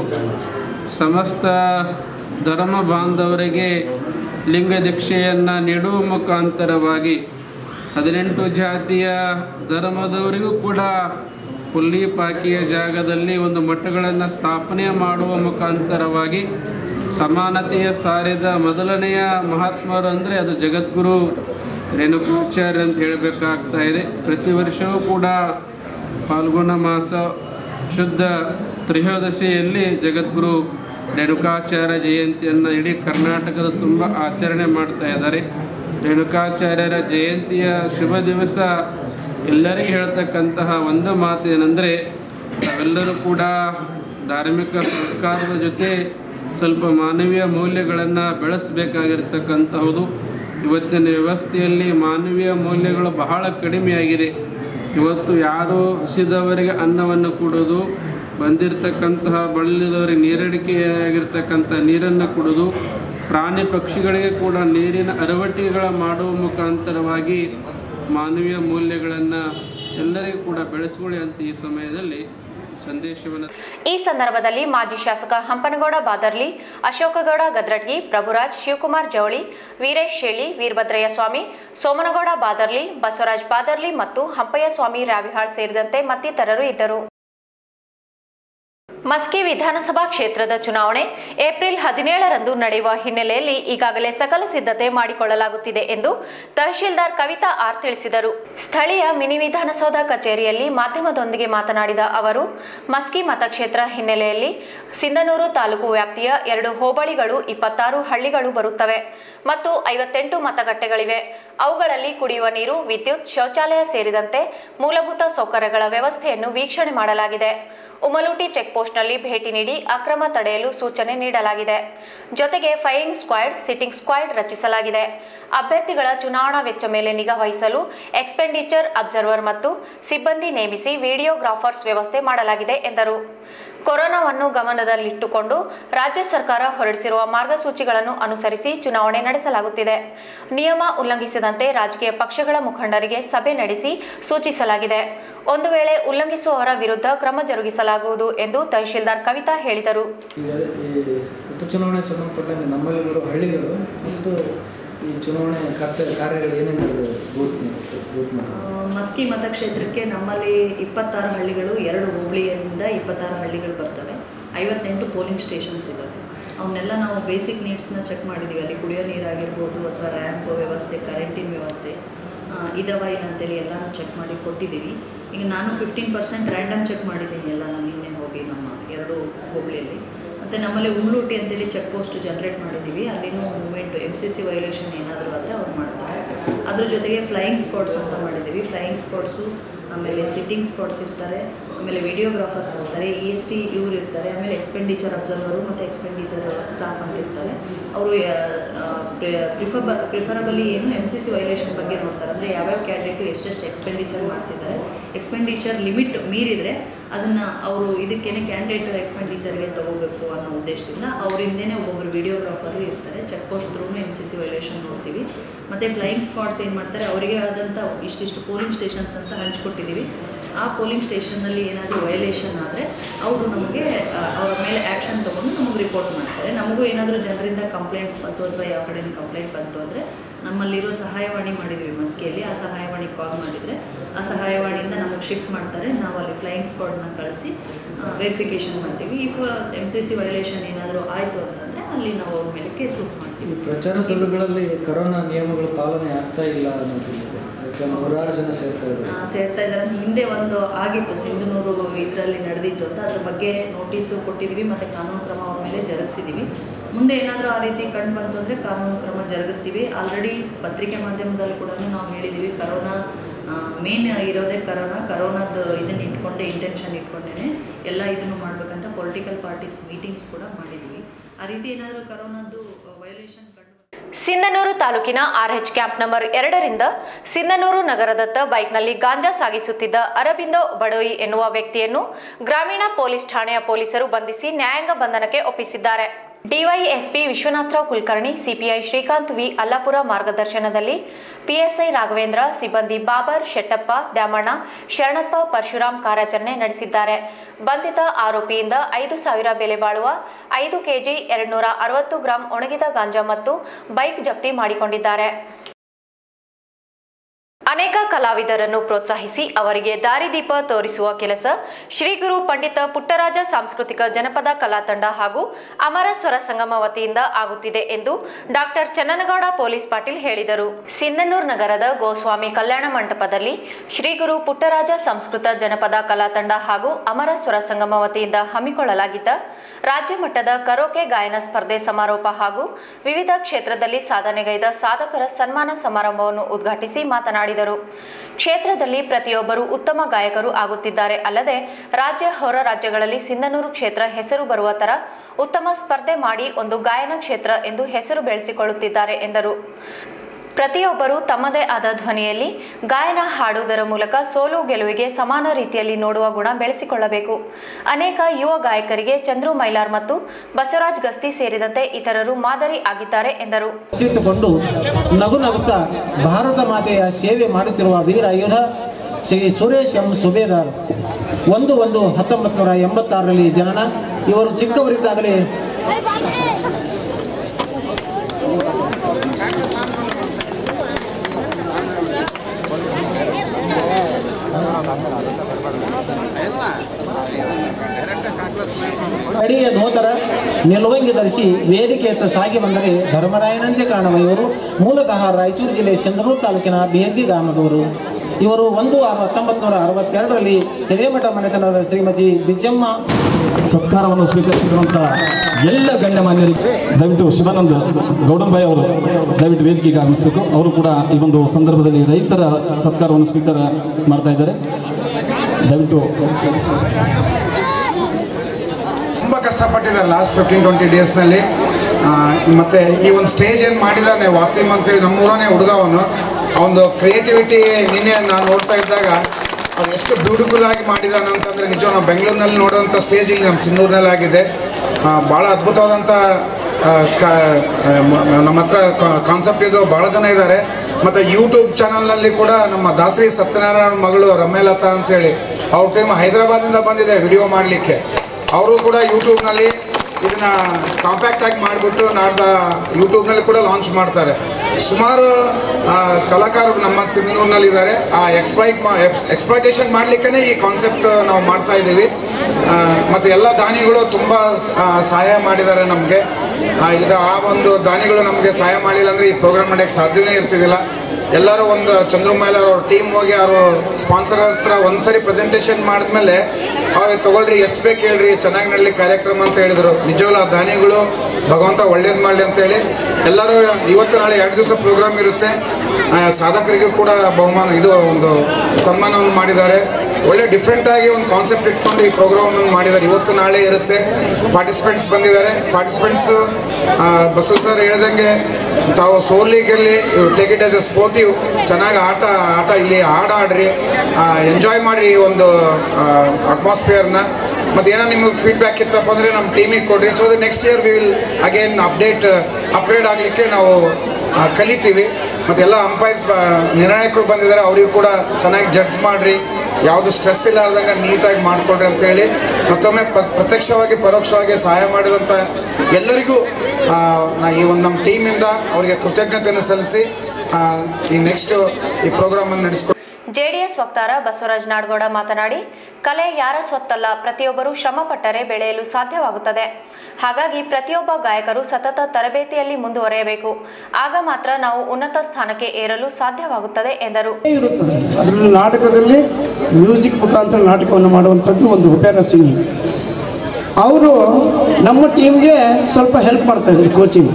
ಸಮಸ್ತ ಧರ್ಮ ಬಾಂಧವರಿಗೆ ಲಿಂಗ ದೀಕ್ಷೆಯನ್ನು ನೀಡುವ ಮುಖಾಂತರವಾಗಿ ಹದಿನೆಂಟು ಜಾತಿಯ ಧರ್ಮದವರಿಗೂ ಕೂಡ ಹುಲ್ಲಿ ಪಾಕಿಯ ಜಾಗದಲ್ಲಿ ಒಂದು ಮಠಗಳನ್ನು ಸ್ಥಾಪನೆ ಮಾಡುವ ಮುಖಾಂತರವಾಗಿ ಸಮಾನತೆಯ ಸಾರಿದ ಮೊದಲನೆಯ ಮಹಾತ್ಮರು ಅಂದರೆ ಅದು ಜಗದ್ಗುರು ರೇಣುಕಾಚಾರ್ಯ ಅಂತ ಹೇಳಬೇಕಾಗ್ತಾ ಇದೆ ಪ್ರತಿ ವರ್ಷವೂ ಕೂಡ ಫಾಲ್ಗುಣ ಮಾಸ ಶುದ್ಧ ತ್ರಯೋದಶಿಯಲ್ಲಿ ಜಗದ್ಗುರು ರೇಣುಕಾಚಾರ್ಯ ಜಯಂತಿಯನ್ನು ಇಡೀ ಕರ್ನಾಟಕದ ತುಂಬ ಆಚರಣೆ ಮಾಡ್ತಾ ಇದ್ದಾರೆ ರೇಣುಕಾಚಾರ್ಯರ ಜಯಂತಿಯ ಶುಭ ದಿವಸ ಎಲ್ಲರಿಗೂ ಹೇಳ್ತಕ್ಕಂತಹ ಒಂದು ಮಾತು ಏನಂದರೆ ನಾವೆಲ್ಲರೂ ಕೂಡ ಧಾರ್ಮಿಕ ಸಂಸ್ಕಾರದ ಜೊತೆ ಸ್ವಲ್ಪ ಮಾನವೀಯ ಮೌಲ್ಯಗಳನ್ನು ಬೆಳೆಸಬೇಕಾಗಿರ್ತಕ್ಕಂತಹದ್ದು ಇವತ್ತಿನ ವ್ಯವಸ್ಥೆಯಲ್ಲಿ ಮಾನವೀಯ ಮೌಲ್ಯಗಳು ಬಹಳ ಕಡಿಮೆಯಾಗಿದೆ ಇವತ್ತು ಯಾರು ಹಸಿದವರಿಗೆ ಅನ್ನವನ್ನು ಕೊಡೋದು ಬಂದಿರತಕ್ಕಂತಹ ಬಳಲಿದವರಿಗೆ ನೀರಡಿಕೆಯಾಗಿರ್ತಕ್ಕಂಥ ನೀರನ್ನು ಕುಡಿದು ಪ್ರಾಣಿ ಪಕ್ಷಿಗಳಿಗೆ ಕೂಡ ನೀರಿನ ಅರವಟ್ಟಿಗಳ ಮಾಡುವ ಮುಖಾಂತರವಾಗಿ ಮಾನವೀಯ ಮೌಲ್ಯಗಳನ್ನು ಎಲ್ಲರಿಗೂ ಕೂಡ ಬೆಳೆಸ್ಕೊಳ್ಳಿ ಅಂತ ಈ ಸಮಯದಲ್ಲಿ ಸಂದೇಶವನ್ನು ಈ ಸಂದರ್ಭದಲ್ಲಿ ಮಾಜಿ ಶಾಸಕ ಹಂಪನಗೌಡ ಬಾದರ್ಲಿ ಅಶೋಕಗೌಡ ಗದ್ರಟ್ಗಿ ಪ್ರಭುರಾಜ್ ಶಿವಕುಮಾರ್ ಜವಳಿ ವೀರೇಶ್ ಶೇಳಿ ವೀರಭದ್ರಯ್ಯ ಸ್ವಾಮಿ ಸೋಮನಗೌಡ ಬಾದರ್ಲಿ ಬಸವರಾಜ್ ಬಾದರ್ಲಿ ಮತ್ತು ಹಂಪಯ್ಯ ಸ್ವಾಮಿ ರಾವಿಹಾಳ್ ಸೇರಿದಂತೆ ಮತ್ತಿತರರು ಇದ್ದರು ಮಸ್ಕಿ ವಿಧಾನಸಭಾ ಕ್ಷೇತ್ರದ ಚುನಾವಣೆ ಏಪ್ರಿಲ್ ಹದಿನೇಳರಂದು ನಡೆಯುವ ಹಿನ್ನೆಲೆಯಲ್ಲಿ ಈಗಾಗಲೇ ಸಕಲ ಸಿದ್ಧತೆ ಮಾಡಿಕೊಳ್ಳಲಾಗುತ್ತಿದೆ ಎಂದು ತಹಶೀಲ್ದಾರ್ ಕವಿತಾ ಆರ್ ತಿಳಿಸಿದರು ಸ್ಥಳೀಯ ಮಿನಿ ವಿಧಾನಸೌಧ ಕಚೇರಿಯಲ್ಲಿ ಮಾಧ್ಯಮದೊಂದಿಗೆ ಮಾತನಾಡಿದ ಅವರು ಮಸ್ಕಿ ಮತಕ್ಷೇತ್ರ ಹಿನ್ನೆಲೆಯಲ್ಲಿ ಸಿಂಧನೂರು ತಾಲೂಕು ವ್ಯಾಪ್ತಿಯ ಎರಡು ಹೋಬಳಿಗಳು ಇಪ್ಪತ್ತಾರು ಹಳ್ಳಿಗಳು ಬರುತ್ತವೆ ಮತ್ತು ಐವತ್ತೆಂಟು ಮತಗಟ್ಟೆಗಳಿವೆ ಅವುಗಳಲ್ಲಿ ಕುಡಿಯುವ ನೀರು ವಿದ್ಯುತ್ ಶೌಚಾಲಯ ಸೇರಿದಂತೆ ಮೂಲಭೂತ ಸೌಕರ್ಯಗಳ ವ್ಯವಸ್ಥೆಯನ್ನು ವೀಕ್ಷಣೆ ಮಾಡಲಾಗಿದೆ ಉಮಲೂಟಿ ಚೆಕ್ಪೋಸ್ಟ್ನಲ್ಲಿ ಭೇಟಿ ನೀಡಿ ಅಕ್ರಮ ತಡೆಯಲು ಸೂಚನೆ ನೀಡಲಾಗಿದೆ ಜೊತೆಗೆ ಫೈರಿಂಗ್ ಸ್ಕ್ವಾಡ್ ಸಿಟ್ಟಿಂಗ್ ಸ್ಕ್ವಾಡ್ ರಚಿಸಲಾಗಿದೆ ಅಭ್ಯರ್ಥಿಗಳ ಚುನಾವಣಾ ವೆಚ್ಚ ಮೇಲೆ ನಿಗಾ ವಹಿಸಲು ಎಕ್ಸ್ಪೆಂಡಿಚರ್ ಅಬ್ಸರ್ವರ್ ಮತ್ತು ಸಿಬ್ಬಂದಿ ನೇಮಿಸಿ ವಿಡಿಯೋಗ್ರಾಫರ್ಸ್ ವ್ಯವಸ್ಥೆ ಮಾಡಲಾಗಿದೆ ಎಂದರು ಕೊರೋನಾವನ್ನು ಗಮನದಲ್ಲಿಟ್ಟುಕೊಂಡು ರಾಜ್ಯ ಸರ್ಕಾರ ಹೊರಡಿಸಿರುವ ಮಾರ್ಗಸೂಚಿಗಳನ್ನು ಅನುಸರಿಸಿ ಚುನಾವಣೆ ನಡೆಸಲಾಗುತ್ತಿದೆ ನಿಯಮ ಉಲ್ಲಂಘಿಸದಂತೆ ರಾಜಕೀಯ ಪಕ್ಷಗಳ ಮುಖಂಡರಿಗೆ ಸಭೆ ನಡೆಸಿ ಸೂಚಿಸಲಾಗಿದೆ ಒಂದು ವೇಳೆ ಉಲ್ಲಂಘಿಸುವವರ ವಿರುದ್ಧ ಕ್ರಮ ಜರುಗಿಸಲಾಗುವುದು ಎಂದು ತಹಶೀಲ್ದಾರ್ ಕವಿತಾ ಹೇಳಿದರು ಈಗ ಈ ಉಪಚುನಾವಣೆ ಸಂಬಂಧಪಟ್ಟಂಗೆ ನಮ್ಮಲ್ಲಿ ಬರೋ ಹಳ್ಳಿಗಳು ಮತ್ತು ಈ ಚುನಾವಣೆ ಕರ್ತವ್ಯ ಕಾರ್ಯಗಳು ಏನೇನು ಬೂತ್ ಬೂತ್ ಆ, ಮಸ್ಕಿ ಮತಕ್ಷೇತ್ರಕ್ಕೆ ನಮ್ಮಲ್ಲಿ ಇಪ್ಪತ್ತಾರು ಹಳ್ಳಿಗಳು ಎರಡು ಹೋಬಳಿಯಿಂದ ಇಪ್ಪತ್ತಾರು ಹಳ್ಳಿಗಳು ಬರ್ತವೆ ಐವತ್ತೆಂಟು ಪೋಲಿಂಗ್ ಸ್ಟೇಷನ್ಸ್ ಇದ್ದಾವೆ ಅವನ್ನೆಲ್ಲ ನಾವು ಬೇಸಿಕ್ ನೀಡ್ಸ್ನ ಚೆಕ್ ಮಾಡಿದ್ದೀವಿ ಅಲ್ಲಿ ಕುಡಿಯೋ ನೀರಾಗಿರ್ಬೋದು ಅಥವಾ ರ್ಯಾಂಪ್ ವ್ಯವಸ್ಥೆ ಕರೆಂಟಿನ ವ್ಯವಸ್ಥೆ ಆ, ಇದಾವ ಇಲ್ಲ ಅಂತೇಳಿ ಎಲ್ಲನೂ ಚೆಕ್ ಮಾಡಿ ಕೊಟ್ಟಿದ್ದೀವಿ ಈಗ ನಾನು ಫಿಫ್ಟೀನ್ ಪರ್ಸೆಂಟ್ ರ್ಯಾಂಡಮ್ ಚೆಕ್ ಮಾಡಿದ್ದೀನಿ ಎಲ್ಲ ನಾನು ನಿನ್ನೆ ಹೋಗಿ ನಮ್ಮ ಎರಡು ಹೋಬಳಿಯಲ್ಲಿ ಮತ್ತು ನಮ್ಮಲ್ಲಿ ಉಮ್ಲೂಟಿ ಅಂತೇಳಿ ಚೆಕ್ ಪೋಸ್ಟ್ ಜನ್ರೇಟ್ ಮಾಡಿದ್ದೀವಿ ಅಲ್ಲಿನೂ movement M C C violation ಏನಾದರೂ ಆದರೆ ಅವ್ರು ಮಾಡ್ತಾರೆ ಅದ್ರ ಜೊತೆಗೆ ಫ್ಲೈಯಿಂಗ್ ಸ್ಪಾಟ್ಸ್ ಅಂತ ಮಾಡಿದ್ದೀವಿ ಫ್ಲೈಯಿಂಗ್ ಸ್ಪಾಟ್ಸು ಆಮೇಲೆ ಸಿಟ್ಟಿಂಗ್ ಸ್ಪಾಟ್ಸ್ ಇರ್ತಾರೆ ಆಮೇಲೆ ವಿಡಿಯೋಗ್ರಾಫರ್ಸ್ ಇರ್ತಾರೆ ಇ ಎಸ್ ಟಿ ಇವ್ರು ಇರ್ತಾರೆ ಆಮೇಲೆ ಎಕ್ಸ್ಪೆಂಡಿಚರ್ ಅಬ್ಸರ್ವರು ಮತ್ತು ಎಕ್ಸ್ಪೆಂಡಿಚರ್ ಸ್ಟಾಫ್ ಅಂತ ಇರ್ತಾರೆ ಅವರು ಪ್ರಿಫರ್ ಪ್ರಿಫರಬಲಿ ಏನು ಎಮ್ ಸಿ ಸಿ ವೈಲೇಷನ್ ಬಗ್ಗೆ ನೋಡ್ತಾರೆ ಅಂದರೆ ಯಾವ್ಯಾವ ಕ್ಯಾಂಡಿಡೇಟು ಎಷ್ಟೆಷ್ಟು ಎಕ್ಸ್ಪೆಂಡಿಚರ್ ಮಾಡ್ತಿದ್ದಾರೆ ಎಕ್ಸ್ಪೆಂಡಿಚರ್ ಲಿಮಿಟ್ ಮೀರಿದರೆ ಅದನ್ನು ಅವರು ಇದಕ್ಕೇನೆ ಕ್ಯಾಂಡಿಡೇಟ್ ಎಕ್ಸ್ಪೆಂಡಿಚರ್ಗೆ ತಗೋಬೇಕು ಅನ್ನೋ ಉದ್ದೇಶದಿಂದ ಅವರಿಂದನೇ ಒಬ್ಬೊಬ್ಬರು ವಿಡಿಯೋಗ್ರಾಫರು ಇರ್ತಾರೆ check post through M C C violation ನೋಡ್ತೀವಿ ಮತ್ತು ಫ್ಲೈಯಿಂಗ್ ಸ್ಪಾಟ್ಸ್ ಏನು ಮಾಡ್ತಾರೆ ಅವರಿಗೆ ಆದಂಥ ಇಷ್ಟಿಷ್ಟು ಪೋಲಿಂಗ್ ಸ್ಟೇಷನ್ಸ್ ಅಂತ ಹಂಚ್ಕೊಟ್ಟಿದ್ದೀವಿ ಆ ಪೋಲಿಂಗ್ ಸ್ಟೇಷನ್ನಲ್ಲಿ ಏನಾದರೂ ವೈಲೇಷನ್ ಆದರೆ ಅವರು ನಮಗೆ ಆ, ಅವರ ಮೇಲೆ ಆ್ಯಕ್ಷನ್ ತೊಗೊಂಡು ನಮಗೆ ರಿಪೋರ್ಟ್ ಮಾಡ್ತಾರೆ ನಮಗೂ ಏನಾದರೂ ಜನರಿಂದ ಕಂಪ್ಲೇಂಟ್ಸ್ ಬಂತು ಅಥವಾ ಯಾವ ಕಡೆಯಿಂದ ಕಂಪ್ಲೇಂಟ್ ಬಂತು ಅಂದರೆ ನಮ್ಮಲ್ಲಿರೋ ಸಹಾಯವಾಣಿ ಮಾಡಿದ್ವಿ ಮಸ್ಕಿಯಲ್ಲಿ ಆ ಸಹಾಯವಾಣಿಗೆ ಕಾಲ್ ಮಾಡಿದರೆ ಆ ಸಹಾಯವಾಣಿಯಿಂದ ನಮಗೆ ಶಿಫ್ಟ್ ಮಾಡ್ತಾರೆ ನಾವು ಅಲ್ಲಿ ಫ್ಲೈಯಿಂಗ್ ಸ್ಪಾಟ್ನ ಕಳಿಸಿ ವೆರಿಫಿಕೇಷನ್ ಮಾಡ್ತೀವಿ if M C C violation ಏನಾದರೂ ಆಯಿತು ಅಂತಂದರೆ ಅಲ್ಲಿ ನಾವು ಅವ್ರ ಮೇಲೆ ಕೇಸ್ ಬುಕ್ ಈ ಮಾಡ್ತೀವಿ ಪ್ರಚಾರ ಸಭೆಗಳಲ್ಲಿ ಕರೋನಾ ನಿಯಮಗಳ ಪಾಲನೆ ಆಗ್ತಾ ಇಲ್ಲ ಅನ್ನೋದಿದೆ ಯಾಕಂದ್ರೆ ನೂರಾರು ಜನ ಸೇರ್ತಾ ಆ, ಇದ್ದಾರೆ ಸೇರ್ತಾ ಇದ್ದಾರೆ ಹಿಂದೆ ಒಂದು ಆಗಿತ್ತು ಸಿಂಧುನೂರು ಇದರಲ್ಲಿ ನಡೆದಿತ್ತು ಅಂತ ಅದ್ರ ಬಗ್ಗೆ ನೋಟಿಸು ಕೊಟ್ಟಿದ್ದೀವಿ ಮತ್ತು ಕಾನೂನು ಕ್ರಮ ಅವ್ರ ಮೇಲೆ ಜರುಗಿಸಿದ್ದೀವಿ ಮುಂದೆ ಏನಾದರೂ ಆ ರೀತಿ ಕಂಡು ಬಂತು ಅಂದರೆ ಕಾನೂನು ಕ್ರಮ ಜರುಗಿಸ್ತೀವಿ ಆಲ್ರೆಡಿ ಪತ್ರಿಕೆ ಮಾಧ್ಯಮದಲ್ಲಿ ಕೂಡ ನಾವು ಹೇಳಿದ್ದೀವಿ ಕರೋನಾ ಮೇನ್ ಇರೋದೇ ಕರೋನಾ ಕರೋನಾದ ಇದನ್ನ ಇಟ್ಕೊಂಡೆ ಇಂಟೆನ್ಷನ್ ಇಟ್ಕೊಂಡೇ ಎಲ್ಲ ಇದನ್ನು ಮಾಡಬೇಕಂತ ಪೊಲಿಟಿಕಲ್ ಪಾರ್ಟೀಸ್ ಮೀಟಿಂಗ್ಸ್ ಕೂಡ ಮಾಡಿದ್ದೀವಿ ಆ ರೀತಿ ಏನಾದರೂ ಕರೋನಾದ್ದು ವಯೋಲೇಷನ್ ಕಂಡು ಸಿಂಧನೂರು ತಾಲೂಕಿನ ಆರ್ಎಚ್ ಕ್ಯಾಂಪ್ ನಂಬರ್ ಎರಡರಿಂದ ಸಿಂಧನೂರು ನಗರದತ್ತ ಬೈಕ್ನಲ್ಲಿ ಗಾಂಜಾ ಸಾಗಿಸುತ್ತಿದ್ದ ಅರಬಿಂದೋ ಬಡೋಯಿ ಎನ್ನುವ ವ್ಯಕ್ತಿಯನ್ನು ಗ್ರಾಮೀಣ ಪೊಲೀಸ್ ಠಾಣೆಯ ಪೊಲೀಸರು ಬಂಧಿಸಿ ನ್ಯಾಯಾಂಗ ಬಂಧನಕ್ಕೆ ಒಪ್ಪಿಸಿದ್ದಾರೆ DYSP Vishwanatharao Kulkarni CPI Srikanth V Allapura ಮಾರ್ಗದರ್ಶನದಲ್ಲಿ ಪಿಎಸ್ಐ ರಾಘವೇಂದ್ರ ಸಿಬ್ಬಂದಿ ಬಾಬರ್ ಶೆಟ್ಟಪ್ಪ ದ್ಯಾಮಣ್ಣ ಶರಣಪ್ಪ ಪರಶುರಾಮ್ ಕಾರ್ಯಾಚರಣೆ ನಡೆಸಿದ್ದಾರೆ ಬಂಧಿತ ಆರೋಪಿಯಿಂದ ಐದು ಸಾವಿರ ಬೆಲೆ ಬಾಳುವ ಐದು ಕೆಜಿ ಎರಡ್ನೂರ ಅರವತ್ತು ಗ್ರಾಂ ಒಣಗಿದ ಗಾಂಜಾ ಮತ್ತು ಬೈಕ್ ಜಪ್ತಿ ಮಾಡಿಕೊಂಡಿದ್ದಾರೆ ಅನೇಕ ಕಲಾವಿದರನ್ನು ಪ್ರೋತ್ಸಾಹಿಸಿ ಅವರಿಗೆ ದಾರಿದೀಪ ತೋರಿಸುವ ಕೆಲಸ ಶ್ರೀ ಗುರು ಪಂಡಿತ ಪುಟ್ಟರಾಜ ಸಾಂಸ್ಕೃತಿಕ ಜನಪದ ಕಲಾ ತಂಡ ಹಾಗೂ ಅಮರ ಸ್ವರ ಸಂಗಮ ವತಿಯಿಂದ ಆಗುತ್ತಿದೆ ಎಂದು ಡಾಕ್ಟರ್ ಚನ್ನನಗೌಡ ಪೊಲೀಸ್ ಪಾಟೀಲ್ ಹೇಳಿದರು ಸಿಂಧನೂರು ನಗರದ ಗೋಸ್ವಾಮಿ ಕಲ್ಯಾಣ ಮಂಟಪದಲ್ಲಿ ಶ್ರೀ ಗುರು ಪುಟ್ಟರಾಜ ಸಂಸ್ಕೃತ ಜನಪದ ಕಲಾ ತಂಡ ಹಾಗೂ ಅಮರ ಸ್ವರ ಸಂಗಮ ವತಿಯಿಂದ ಹಮ್ಮಿಕೊಳ್ಳಲಾಗಿದ್ದ ರಾಜ್ಯ ಮಟ್ಟದ ಕರೋಕೆ ಗಾಯನ ಸ್ಪರ್ಧೆ ಸಮಾರೋಪ ಹಾಗೂ ವಿವಿಧ ಕ್ಷೇತ್ರದಲ್ಲಿ ಸಾಧನೆಗೈದ ಸಾಧಕರ ಸನ್ಮಾನ ಸಮಾರಂಭವನ್ನು ಉದ್ಘಾಟಿಸಿ ಮಾತನಾಡಿದರು ಕ್ಷೇತ್ರದಲ್ಲಿ ಪ್ರತಿಯೊಬ್ಬರು ಉತ್ತಮ ಗಾಯಕರು ಆಗುತ್ತಿದ್ದಾರೆ ಅಲ್ಲದೆ ರಾಜ್ಯ ಹೊರ ರಾಜ್ಯಗಳಲ್ಲಿ ಸಿಂಧನೂರು ಕ್ಷೇತ್ರ ಹೆಸರು ಬರುವ ತರ ಉತ್ತಮ ಸ್ಪರ್ಧೆ ಮಾಡಿ ಒಂದು ಗಾಯನ ಕ್ಷೇತ್ರ ಎಂದು ಹೆಸರು ಬೆಳೆಸಿಕೊಳ್ಳುತ್ತಿದ್ದಾರೆ ಎಂದರು ಪ್ರತಿಯೊಬ್ಬರು ತಮ್ಮದೇ ಆದ ಧ್ವನಿಯಲ್ಲಿ ಗಾಯನ ಹಾಡುವುದರ ಮೂಲಕ ಸೋಲು ಗೆಲುವಿಗೆ ಸಮಾನ ರೀತಿಯಲ್ಲಿ ನೋಡುವ ಗುಣ ಬೆಳೆಸಿಕೊಳ್ಳಬೇಕು ಅನೇಕ ಯುವ ಗಾಯಕರಿಗೆ ಚಂದ್ರು ಮೈಲಾರ್ ಮತ್ತು ಬಸವರಾಜ್ ಗಸ್ತಿ ಸೇರಿದಂತೆ ಇತರರು ಮಾದರಿ ಆಗಿದ್ದಾರೆ ಎಂದರು ಚಿಟ್ಟುಕೊಂಡು ನಗು ನಗುತ್ತಾ ಭಾರತ ಮಾತೆಯ ಸೇವೆ ಮಾಡುತ್ತಿರುವ ವೀರ ಯೋಧ ಶ್ರೀ ಸುರೇಶ್ ಎಂ ಸುಬೇದಾರ್ ಒಂದು ಒಂದು ಹತ್ತೊಂಬತ್ತು ನೂರ ಎಂಬತ್ತಾರರಲ್ಲಿ ಜನನ ಇವರು ಚಿಕ್ಕವರಿದ್ದಾಗಲೇ ಅಡಿಯ ಧೋತರ ನಿಲುವಂಗಿ ಧರಿಸಿ ವೇದಿಕೆಯತ್ತ ಸಾಗಿ ಬಂದರೆ ಧರ್ಮರಾಯನಂತೆ ಕಾಣುವ ಇವರು ಮೂಲತಃ ರಾಯಚೂರು ಜಿಲ್ಲೆ ಚಂದ್ರೂರು ತಾಲೂಕಿನ ಬೇರ್ದಿ ಗ್ರಾಮದವರು ಇವರು ಒಂದು ಆರು ಹತ್ತೊಂಬತ್ತು ನೂರ ಅರವತ್ತೆರಡರಲ್ಲಿ ಹಿರೇಮಠ ಮನೆತನದ ಶ್ರೀಮತಿ ಬಿಜ್ಜಮ್ಮ ಸತ್ಕಾರವನ್ನು ಸ್ವೀಕರಿಸಿರುವಂಥ ಎಲ್ಲ ಗಣ್ಯಮಾನ್ಯರಿಗೆ ದಯವಿಟ್ಟು ಶಿವಾನಂದ ಗೌಡಂಬಾಯಿ ಅವರು ದಯವಿಟ್ಟು ವೇದಿಕೆಗೆ ಆಗಮಿಸಬೇಕು ಅವರು ಕೂಡ ಈ ಒಂದು ಸಂದರ್ಭದಲ್ಲಿ ರೈತರ ಸತ್ಕಾರವನ್ನು ಸ್ವೀಕಾರ ಮಾಡ್ತಾ ಇದ್ದಾರೆ ದಯವಿಟ್ಟು ತುಂಬ ಕಷ್ಟಪಟ್ಟಿದ್ದಾರೆ ಲಾಸ್ಟ್ ಫಿಫ್ಟೀನ್ ಟ್ವೆಂಟಿ ಡೇಸ್ನಲ್ಲಿ ಮತ್ತು ಈ ಒಂದು ಸ್ಟೇಜ್ ಏನು ಮಾಡಿದ್ದಾನೆ ವಾಸಿಮ್ ಅಂತೇಳಿ ನಮ್ಮೂರನೇ ಹುಡುಗ ಅವನು ಅವನು ಕ್ರಿಯೇಟಿವಿಟಿ ನಿನ್ನೆ ನಾನು ನೋಡ್ತಾ ಇದ್ದಾಗ ಅವ್ನು ಎಷ್ಟು ಬ್ಯೂಟಿಫುಲ್ ಆಗಿ ಮಾಡಿದ್ದಾನೆ ಅಂತಂದರೆ ನಿಜ ನಾವು ಬೆಂಗಳೂರಿನಲ್ಲಿ ನೋಡುವಂಥ ಸ್ಟೇಜ್ ಇಲ್ಲಿ ನಮ್ಮ ಸಿನ್ನೂರಿನಲ್ಲಿ ಆಗಿದೆ ಭಾಳ ಅದ್ಭುತವಾದಂಥ ಆ, ಕ ಆ, ಮ- ನಮ್ಮ ಹತ್ರ ಕಾನ್ಸೆಪ್ಟ್ ಇದ್ರು ಭಾಳ ಜನ ಇದ್ದಾರೆ ಮತ್ತು ಯೂಟ್ಯೂಬ್ ಚಾನಲ್ನಲ್ಲಿ ಕೂಡ ನಮ್ಮ ದಾಸರಿ ಸತ್ಯನಾರಾಯಣ ಮಗಳು ರಮ್ಯಲತಾ ಅಂತೇಳಿ ಅವ್ರ ಟೀಮ್ ಹೈದರಾಬಾದಿಂದ ಬಂದಿದೆ ವಿಡಿಯೋ ಮಾಡಲಿಕ್ಕೆ ಅವರು ಕೂಡ ಯೂಟ್ಯೂಬ್ನಲ್ಲಿ ಇದನ್ನ ಕಾಂಪ್ಯಾಕ್ಟ್ ಆಗಿ ಮಾಡಿಬಿಟ್ಟು ನಾಡ್ದ ಯೂಟ್ಯೂಬ್ನಲ್ಲಿ ಕೂಡ ಲಾಂಚ್ ಮಾಡ್ತಾರೆ ಸುಮಾರು ಆ, ಕಲಾಕಾರರು ನಮ್ಮ ಸಿಂಧನೂರಿನಲ್ಲಿ ಇದ್ದಾರೆ ಆ ಎಕ್ಸ್ಪ್ಲೈಟ್ ಎಕ್ಸ್ಪ್ಲೈಟೇಷನ್ ಮಾಡಲಿಕ್ಕೇ ಈ ಕಾನ್ಸೆಪ್ಟ್ ನಾವು ಮಾಡ್ತಾ ಇದ್ದೀವಿ ಆ, ಮತ್ತು ಎಲ್ಲ ದಾನಿಗಳು ತುಂಬ ಸಹಾಯ ಮಾಡಿದ್ದಾರೆ ನಮಗೆ ಈಗ ಆ ಒಂದು ದಾನಿಗಳು ನಮಗೆ ಸಹಾಯ ಮಾಡಿಲ್ಲ ಅಂದರೆ ಈ ಪ್ರೋಗ್ರಾಮ್ ನಡೆಯೋಕ್ಕೆ ಸಾಧ್ಯವೇ ಇರ್ತಿದ್ದಿಲ್ಲ ಎಲ್ಲರೂ ಒಂದು ಚಂದ್ರಮೈಲ ಅವ್ರ ಟೀಮ್ ಹೋಗಿ ಅವರು ಸ್ಪಾನ್ಸರ್ ಹತ್ರ ಒಂದ್ಸರಿ ಪ್ರೆಸೆಂಟೇಷನ್ ಮಾಡಿದ್ಮೇಲೆ ಅವ್ರಿಗೆ ತಗೊಳ್ರಿ ಎಷ್ಟು ಬೇಕು ಹೇಳ್ರಿ ಚೆನ್ನಾಗಿ ನಡಲಿ ಕಾರ್ಯಕ್ರಮ ಅಂತ ಹೇಳಿದರು ನಿಜವಲ್ಲ ಆ ದಾನಿಗಳು ಭಗವಂತ ಒಳ್ಳೇದು ಮಾಡಲಿ ಅಂತೇಳಿ ಎಲ್ಲರೂ ಇವತ್ತು ನಾಳೆ ಎರಡು ದಿವಸ ಪ್ರೋಗ್ರಾಮ್ ಇರುತ್ತೆ ಆ, ಸಾಧಕರಿಗೂ ಕೂಡ ಬಹುಮಾನ ಇದು ಒಂದು ಸನ್ಮಾನವನ್ನು ಮಾಡಿದ್ದಾರೆ ಒಳ್ಳೆ ಡಿಫ್ರೆಂಟ್ ಆಗಿ ಒಂದು ಕಾನ್ಸೆಪ್ಟ್ ಇಟ್ಕೊಂಡು ಈ ಪ್ರೋಗ್ರಾಮ್ ಮಾಡಿದ್ದಾರೆ ಇವತ್ತು ನಾಳೆ ಇರುತ್ತೆ ಪಾರ್ಟಿಸಿಪೆಂಟ್ಸ್ ಬಂದಿದ್ದಾರೆ ಪಾರ್ಟಿಸಿಪೆಂಟ್ಸು ಬಸವ ಸರ್ ಹೇಳ್ದಂಗೆ ತಾವು ಸೋಲಿಗಿರಲಿ take it as a sportive ಚೆನ್ನಾಗಿ ಆಟ ಆಟ ಇಲ್ಲಿ ಹಾಡ ಆಡ್ರಿ ಎಂಜಾಯ್ ಮಾಡಿರಿ ಈ ಒಂದು ಅಟ್ಮಾಸ್ಫಿಯರ್ನ ಮತ್ತು ಏನೋ ನಿಮಗೆ ಫೀಡ್ಬ್ಯಾಕ್ ಇತ್ತಪ್ಪ ಅಂದರೆ ನಮ್ಮ ಟೀಮಿಗೆ ಕೊಡ್ರಿ so next year we will again update upgrade ಆಗಲಿಕ್ಕೆ ನಾವು ಆ, ಕಲಿತೀವಿ ಮತ್ತು ಎಲ್ಲ ಅಂಪೈರ್ಸ್ ನಿರ್ಣಾಯಕರು ಬಂದಿದ್ದಾರೆ ಅವರಿಗೂ ಕೂಡ ಚೆನ್ನಾಗಿ ಜಡ್ಜ್ ಮಾಡಿರಿ ಯಾವುದು ಸ್ಟ್ರೆಸ್ ಇಲ್ಲಾರ್ದಂಗೆ ನೀಟಾಗಿ ಮಾಡಿಕೊಡ್ರಿ ಅಂತೇಳಿ ಮತ್ತೊಮ್ಮೆ ಪ ಪ್ರತ್ಯಕ್ಷವಾಗಿ ಪರೋಕ್ಷವಾಗಿ ಸಹಾಯ ಮಾಡಿದಂಥ ಎಲ್ಲರಿಗೂ ಆ, ನಾ ಈ ಒಂದು ನಮ್ಮ ಟೀಮಿಂದ ಅವರಿಗೆ ಕೃತಜ್ಞತೆಯನ್ನು ಸಲ್ಲಿಸಿ ಆ, ಈ ನೆಕ್ಸ್ಟ್ ಈ ಪ್ರೋಗ್ರಾಮನ್ನು ನಡೆಸ್ಕೊ ಜೆಡಿಎಸ್ ವಕ್ತಾರ ಬಸವರಾಜ್ ನಾಡಗೌಡ ಮಾತನಾಡಿ ಕಲೆ ಯಾರ ಸ್ವತ್ತಲ್ಲ ಪ್ರತಿಯೊಬ್ಬರು ಶ್ರಮ ಪಟ್ಟರೆ ಬೆಳೆಯಲು ಸಾಧ್ಯವಾಗುತ್ತದೆ ಹಾಗಾಗಿ ಪ್ರತಿಯೊಬ್ಬ ಗಾಯಕರು ಸತತ ತರಬೇತಿಯಲ್ಲಿ ಮುಂದುವರಿಯಬೇಕು ಆಗ ಮಾತ್ರ ನಾವು ಉನ್ನತ ಸ್ಥಾನಕ್ಕೆ ಏರಲು ಸಾಧ್ಯವಾಗುತ್ತದೆ ಎಂದರು ಇರುತ್ತದೆ ಅದರಲ್ಲಿ ನಾಟಕದಲ್ಲಿ ಮ್ಯೂಸಿಕ್ ಮುಖಾಂತರ ನಾಟಕವನ್ನು ಮಾಡುವಂಥದ್ದು ಒಂದು ಒಪೇರಾ ಸಿಂಗಿಂಗ್ ಅವರು ನಮ್ಮ ಟೀಮ್ಗೆ ಸ್ವಲ್ಪ ಹೆಲ್ಪ್ ಮಾಡ್ತಾ ಇದ್ರು ಕೋಚಿಂಗ್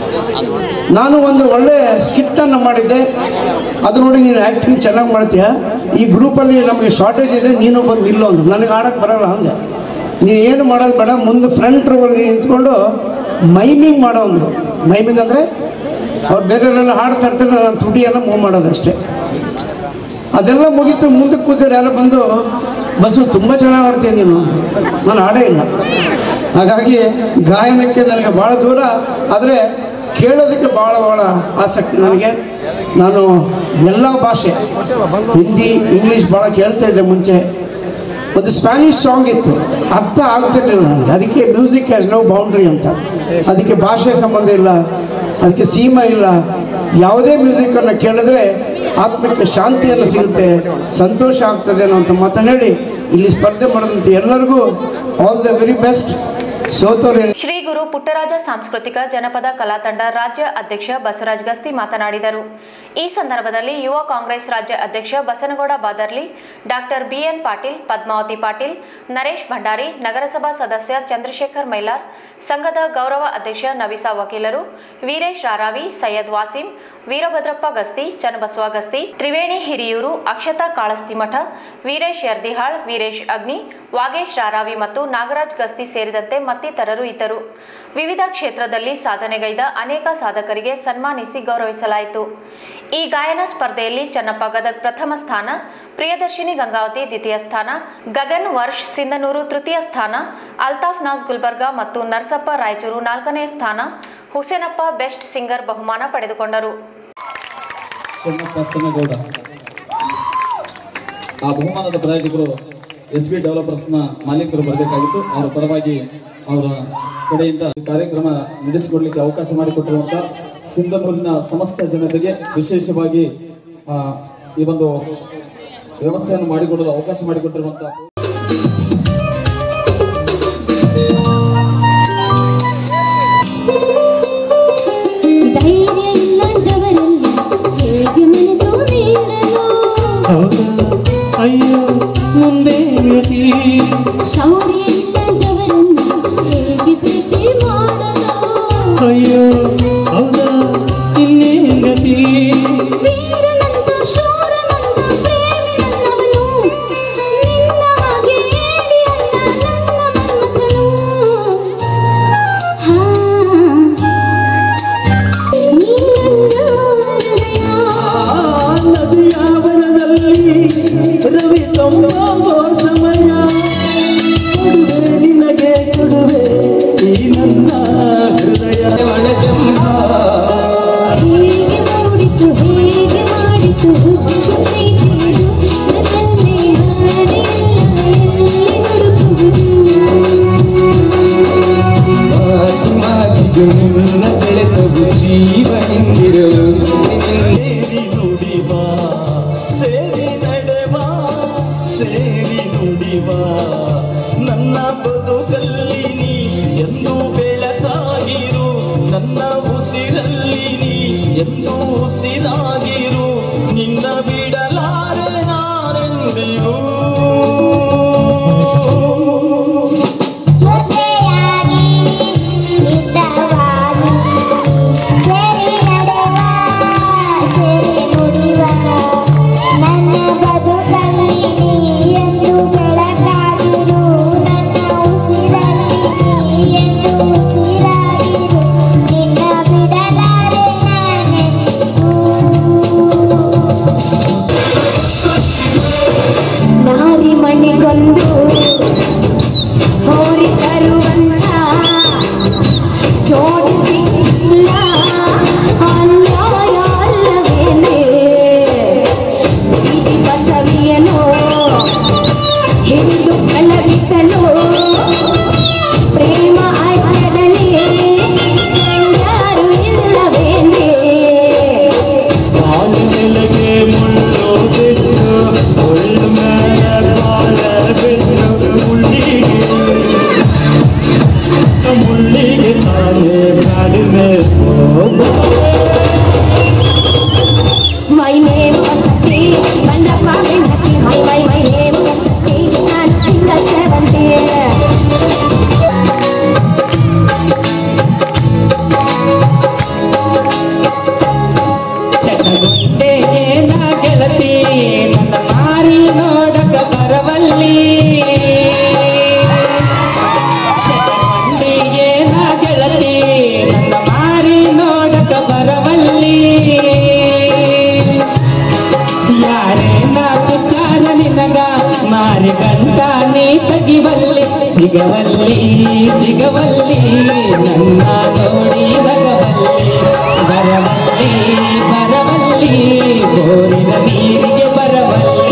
ನಾನು ಒಂದು ಒಳ್ಳೆ ಸ್ಕಿಟ್ಟನ್ನು ಮಾಡಿದ್ದೆ ಅದು ನೋಡಿ ನೀನು ಆ್ಯಕ್ಟಿಂಗ್ ಚೆನ್ನಾಗಿ ಮಾಡ್ತೀಯ ಈ ಗ್ರೂಪಲ್ಲಿ ನಮಗೆ ಶಾರ್ಟೇಜ್ ಇದೆ ನೀನು ಬಂದು ನಿಲ್ಲು ಅಂದ್ರು ನನಗೆ ಆಡೋಕ್ಕೆ ಬರಲ್ಲ ಅಂದೆ ನೀನು ಏನು ಮಾಡೋದು ಬೇಡ ಮುಂದೆ ಫ್ರಂಟ್ ರೋವಲ್ಲಿ ನಿಂತ್ಕೊಂಡು ಮೈಮಿಂಗ್ ಮಾಡೋ ಅಂದರು ಮೈಮಿಂಗ್ ಅಂದರೆ ಅವ್ರು ಬೇರೆಯವರೆಲ್ಲ ಹಾಡ್ತಾ ಇರ್ತಾರೆ ನಾನು ತುಟಿಯನ್ನು ಮೂವ್ ಮಾಡೋದಷ್ಟೇ ಅದೆಲ್ಲ ಮುಗೀತು ಮುಂದಕ್ಕೆ ಕೂತಿದ್ರೆ ಯಾರೋ ಬಂದು ಬಸ್ಸು ತುಂಬ ಚೆನ್ನಾಗಿ ಆಡ್ತೀನಿ ನೀನು ನಾನು ಆಡೇ ಇಲ್ಲ ಹಾಗಾಗಿ ಗಾಯನಕ್ಕೆ ನನಗೆ ಭಾಳ ದೂರ ಆದರೆ ಕೇಳೋದಕ್ಕೆ ಭಾಳ ಭಾಳ ಆಸಕ್ತಿ ನನಗೆ ನಾನು ಎಲ್ಲ ಭಾಷೆ ಹಿಂದಿ ಇಂಗ್ಲೀಷ್ ಭಾಳ ಕೇಳ್ತಾ ಇದ್ದೆ ಮುಂಚೆ ಒಂದು ಸ್ಪ್ಯಾನಿಷ್ ಸಾಂಗ್ ಇತ್ತು ಅರ್ಥ ಆಗ್ತಿರ್ಲಿಲ್ಲ ನನಗೆ ಅದಕ್ಕೆ ಮ್ಯೂಸಿಕ್ ಹ್ಯಾಸ್ ನೋ ಬೌಂಡ್ರಿ ಅಂತ ಅದಕ್ಕೆ ಭಾಷೆ ಸಂಬಂಧ ಇಲ್ಲ ಅದಕ್ಕೆ ಸೀಮಾ ಇಲ್ಲ ಯಾವುದೇ ಮ್ಯೂಸಿಕನ್ನು ಕೇಳಿದ್ರೆ ಆತ್ಮಕ್ಕೆ ಶಾಂತಿಯನ್ನು ಸಿಗುತ್ತೆ ಸಂತೋಷ ಆಗ್ತದೆ ಅನ್ನೋಂಥ ಮಾತನ್ನು ಹೇಳಿ ಇಲ್ಲಿ ಸ್ಪರ್ಧೆ ಮಾಡಿದಂಥ ಎಲ್ಲರಿಗೂ ಆಲ್ ದ ವೆರಿ ಬೆಸ್ಟ್ ಸೋತವ್ರು ಶ್ರೀ ಗುರು ಪುಟ್ಟರಾಜ ಸಾಂಸ್ಕೃತಿಕ ಜನಪದ ಕಲಾ ತಂಡ ರಾಜ್ಯ ಅಧ್ಯಕ್ಷ ಬಸವರಾಜ್ ಗಸ್ತಿ ಮಾತನಾಡಿದರು ಈ ಸಂದರ್ಭದಲ್ಲಿ ಯುವ ಕಾಂಗ್ರೆಸ್ ರಾಜ್ಯ ಅಧ್ಯಕ್ಷ ಬಸನಗೌಡ ಬಾದರ್ಲಿ ಡಾಕ್ಟರ್ ಬಿಎನ್ ಪಾಟೀಲ್ ಪದ್ಮಾವತಿ ಪಾಟೀಲ್ ನರೇಶ್ ಭಂಡಾರಿ ನಗರಸಭಾ ಸದಸ್ಯ ಚಂದ್ರಶೇಖರ್ ಮೈಲಾರ್ ಸಂಘದ ಗೌರವ ಅಧ್ಯಕ್ಷ ನವಿಸಾ ವಕೀಲರು ವೀರೇಶ್ ರಾರಾವಿ ಸೈಯದ್ ವಾಸಿಂ ವೀರಭದ್ರಪ್ಪ ಗಸ್ತಿ ಚನ್ನಬಸವ ಗಸ್ತಿ ತ್ರಿವೇಣಿ ಹಿರಿಯೂರು ಅಕ್ಷತಾ ಕಾಳಸ್ತಿಮಠ ವೀರೇಶ್ ಯರ್ದಿಹಾಳ್ ವೀರೇಶ್ ಅಗ್ನಿ ವಾಗೇಶ್ ರಾರಾವಿ ಮತ್ತು ನಾಗರಾಜ್ ಗಸ್ತಿ ಸೇರಿದಂತೆ ಮತ್ತಿತರರು ಇದ್ದರು ವಿವಿಧ ಕ್ಷೇತ್ರದಲ್ಲಿ ಸಾಧನೆಗೈದ ಅನೇಕ ಸಾಧಕರಿಗೆ ಸನ್ಮಾನಿಸಿ ಗೌರವಿಸಲಾಯಿತು ಈ ಗಾಯನ ಸ್ಪರ್ಧೆಯಲ್ಲಿ ಚನ್ನಪ್ಪ ಗದಗ್ ಪ್ರಥಮ ಸ್ಥಾನ ಪ್ರಿಯದರ್ಶಿನಿ ಗಂಗಾವತಿ ದ್ವಿತೀಯ ಸ್ಥಾನ ಗಗನ್ ವರ್ಷ್ ಸಿಂಧನೂರು ತೃತೀಯ ಸ್ಥಾನ ಅಲ್ತಾಫ್ ನಾಸ್ ಗುಲ್ಬರ್ಗಾ ಮತ್ತು ನರಸಪ್ಪ ರಾಯಚೂರು ನಾಲ್ಕನೇ ಸ್ಥಾನ ಹುಸೇನಪ್ಪ ಬೆಸ್ಟ್ ಸಿಂಗರ್ ಬಹುಮಾನ ಪಡೆದುಕೊಂಡರು ಚೆನ್ನಪ್ಪ ಚೆನ್ನಗೌಡ ಆ ಬಹುಮಾನದ ಪ್ರಾಯೋಜಕರು ಎಸ್ ಬಿ ಡೆವಲಪರ್ಸ್ನ ಮಾಲೀಕರು ಬರಬೇಕಾಗಿತ್ತು ಅವರ ಪರವಾಗಿ ಅವರ ಕಡೆಯಿಂದ ಈ ಕಾರ್ಯಕ್ರಮ ನಡೆಸಿಕೊಡ್ಲಿಕ್ಕೆ ಅವಕಾಶ ಮಾಡಿಕೊಟ್ಟಿರುವಂತ ಸಿಂಧನೂರಿನ ಸಮಸ್ತ ಜನತೆಗೆ ವಿಶೇಷವಾಗಿ ಆ, ಈ ಒಂದು ವ್ಯವಸ್ಥೆಯನ್ನು ಮಾಡಿಕೊಡಲು ಅವಕಾಶ ಮಾಡಿಕೊಟ್ಟಿರುವಂತಹ ಧೈರ್ಯ ಇಲ್ಲದವರಲ್ಲ ಹೇಗೆ ಮನಸ್ಸು ನೀಡಲು ಅಯ್ಯೋ ಮುಂದೆ ಶೌರ್ಯ ಇಲ್ಲದವರನ್ನ ಹೇಗೆ ಪ್ರೀತಿ ಮಾಡಲು ಅಯ್ಯೋ ಹೌದಾ ಇನ್ನೇನ್ ಗತಿ ವೀರನಂತ ಶೂರನಂತ ಪ್ರೇಮಿ ನನ್ನವನು ನಿನ್ನ ಹಾಗೆ ಹೇಳಿ ಅಲ್ಲ ನನ್ನ ಮನ್ಮಥನು ಹಾ ನೀ ನನ್ನ ನದಿಯಾವನದಲ್ಲಿ ರವಿ ತುಂಬೋ ಸಮಯ ಕೊಡುವೆ ನಿನಗೆ ಕೊಡುವೆ ಈ ನನ್ನ ಹೃದಯ ಒಳಜಂಬ ಹೇಗೆ ಮೂಡಿತು ಹೇಗೆ ಮಾಡಿತು ಹುಚ್ಚು ಪ್ರೀತಿಯು ನನ್ನಲ್ಲಿ ಹಾಡಿಲ್ಲ ಎಲ್ಲಿ ಹುಡುಕುವುದು ಮಾತಿ ಮಾತಿಗೆ ನಿನ್ನ ಸೆಳೆತವು ಜೀವ ಹಿಂದಿರಲು ಸೇರಿ ನುಡಿವಾ ಸೇರಿ ನಡೆವಾ ಸೇರಿ ನುಡಿವಾ ನನ್ನ ಬದುಕಲ್ಲಿ ನೀ ಎಂದು ಬೆಳಕಾಗಿರು ನನ್ನ ಉಸಿರಲ್ಲಿ ನೀ ಎಂದು ಉಸಿರಾಗಿರು ನಿನ್ನ ಬಿಡಲಾರೆ ನಾನೆಂದಿಗೂ ಜೊತೆಯಾಗಿ ಹಿತವಾಗಿ ಸೇರಿ ನಡೆವ ಸೇರಿ ನುಡಿವ ನನ್ನ ಬದುಕಲ್ಲಿ ನೀ ಎಂದು ತೆಗಿವಲ್ಲಿ ಸಿಗವಲ್ಲಿ ಸಿಗವಲ್ಲಿ ನನ್ನ ನೋಡಿ ಬರವಲ್ಲಿ ಬರವಲ್ಲಿ ಬರವಲ್ಲಿ ಬೋರಿನ ನೀರಿಗೆ ಬರವಲ್ಲಿ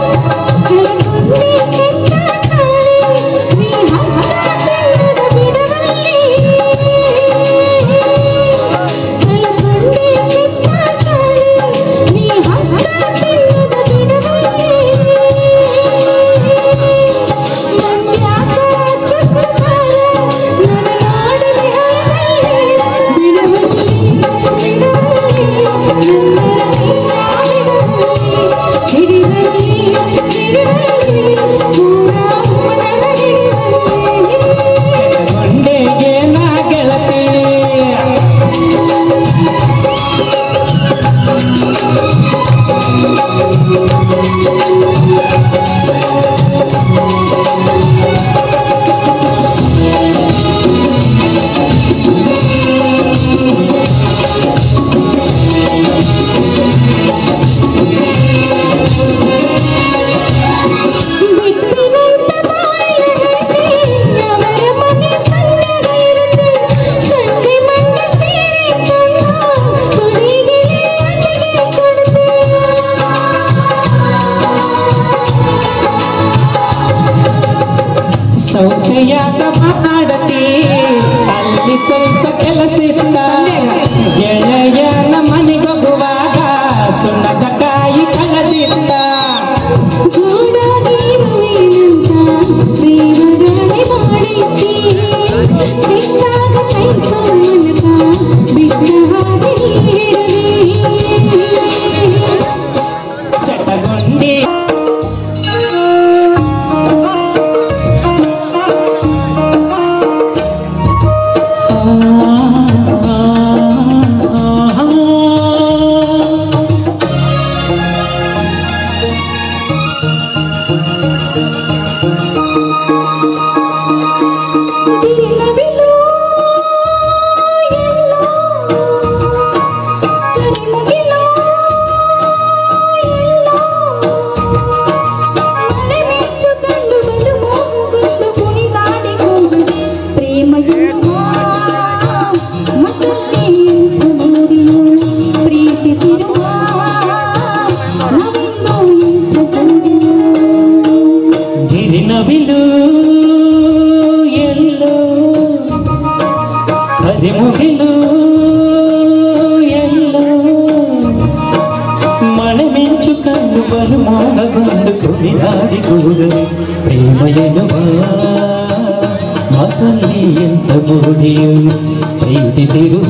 ಗೊಂಡೆಗೆ ನಾ ಗೆಳತಿ ಸೌಸೆಯಾಟ ಮಾಡತಿ ಅಲ್ಲಿ ಸ್ವಲ್ಪ ಕೆಲಸಿತ್ತ ಗೆಳೆಯನ ಮನೆಗೋಗುವಾಗ ಸುಣ್ಣದ ಕಾಯಿ ಕಳೆದಿತ್ತ ಶಟಗೊಂಡಿ ಗಿರಿನವಿಲು ಎಲ್ಲೋ ಕರಿಮುಗಿಲು ಎಲ್ಲೋ ಮಳೆ ಮಿಂಚು ಕಂಡು ಬಲು ಮೋಹಗೊಂಡು ಕುಣಿದಾಡಿ ಕೂಡಲು ಪ್ರೇಮ ಎನ್ನುವ ಮಾತಲ್ಲಿ ಎಂತ ಗೋಡಿಯು ಪ್ರೀತಿಸಿರುವ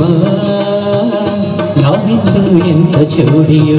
ನಾವಿಂದು ಎಂತ ಜೋಡಿಯು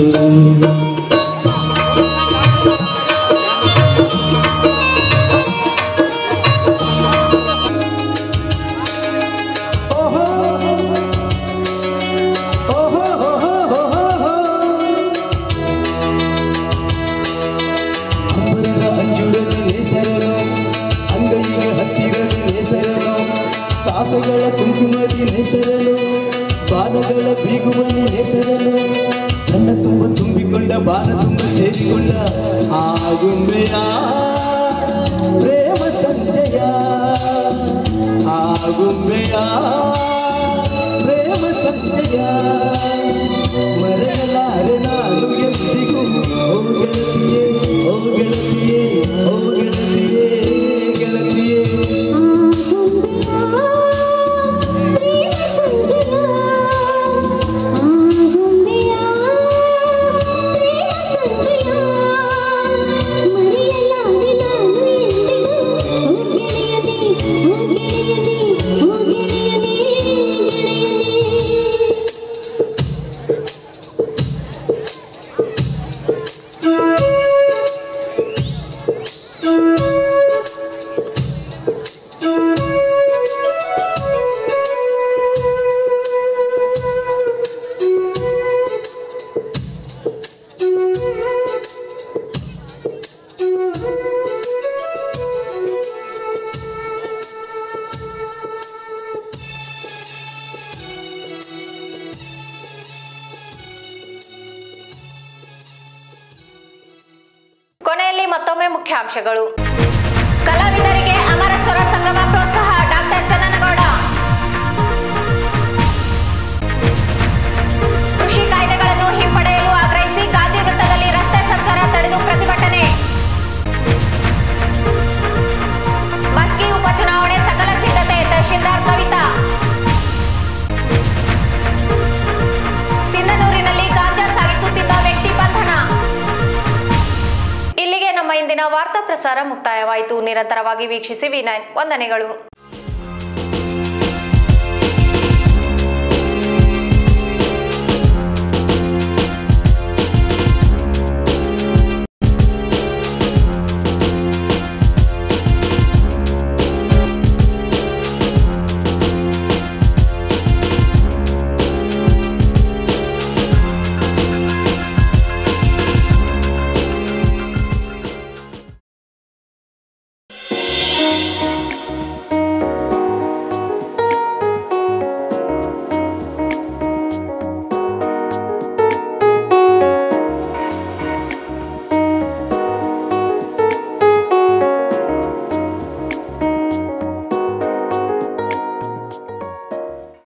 ಅಂಬರದ ಅಂಜುರದ ನೇಸರನು ಅಂಗೈಗೆ ಹತ್ತಿರದ ನೇಸರನು ಕಾಸಗಳ ಕುಂಕುಮದಿ ನೇಸರನು ಬಾಣಗಳ ಬೀಗುವಲ್ಲಿ ನೇಸರನು ನನ್ನ ತುಂಬ ತುಂಬಿಕೊಂಡ ಬಾಣ ತುಂಬ ಸೇರಿಕೊಂಡ ಆಗುಂಬೆಯ ಪ್ರೇಮ ಸಂಜಯ ಆಗುಂಬೆಯ ಪ್ರೇಮ ಸಂಜಯ ಮರೆಯಲಾರೆ ನಾನು ಎಂದಿಗೂ ಓ ಗೆಳತಿಯೇ ಓ ಗೆಳತಿಯೇ ಓ ಗೆಳತಿಯೇ ಗೆಳತಿಯೇ ಕೊನೆಯಲ್ಲಿ ಮತ್ತೊಮ್ಮೆ ಮುಖ್ಯಾಂಶಗಳು ಕಲಾವಿದರಿಗೆ ಅಮರ ಸ್ವರ ಸಂಗಮ ಪ್ರೋತ್ಸಾಹ ಡಾಕ್ಟರ್ ಚನ್ನನಗೌಡ ಕೃಷಿ ಕಾಯ್ದೆಗಳನ್ನು ಹಿಂಪಡೆಯಲು ಆಗ್ರಹಿಸಿ ಗಾಂಧಿ ವೃತ್ತದಲ್ಲಿ ರಸ್ತೆ ಸಂಚಾರ ತಡೆದು ಪ್ರತಿಭಟನೆ ಮಸ್ಕಿ ಉಪಚುನಾವಣೆ ಸಕಲ ಸಿದ್ಧತೆ ತಹಶೀಲ್ದಾರ್ ಕವಿತಾ ಸಿಂಧನೂರಿನಲ್ಲಿ ಗಾಂಜಾ ಸಾಗಿಸುತ್ತಿದ್ದ ವ್ಯಕ್ತಿ ಬಂಧನ ಇಲ್ಲಿಗೆ ನಮ್ಮ ಇಂದಿನ ವಾರ್ತಾ ಪ್ರಸಾರ ಮುಕ್ತಾಯವಾಯಿತು ನಿರಂತರವಾಗಿ ವೀಕ್ಷಿಸಿ ವಿ ನೈನ್ ವಂದನೆಗಳು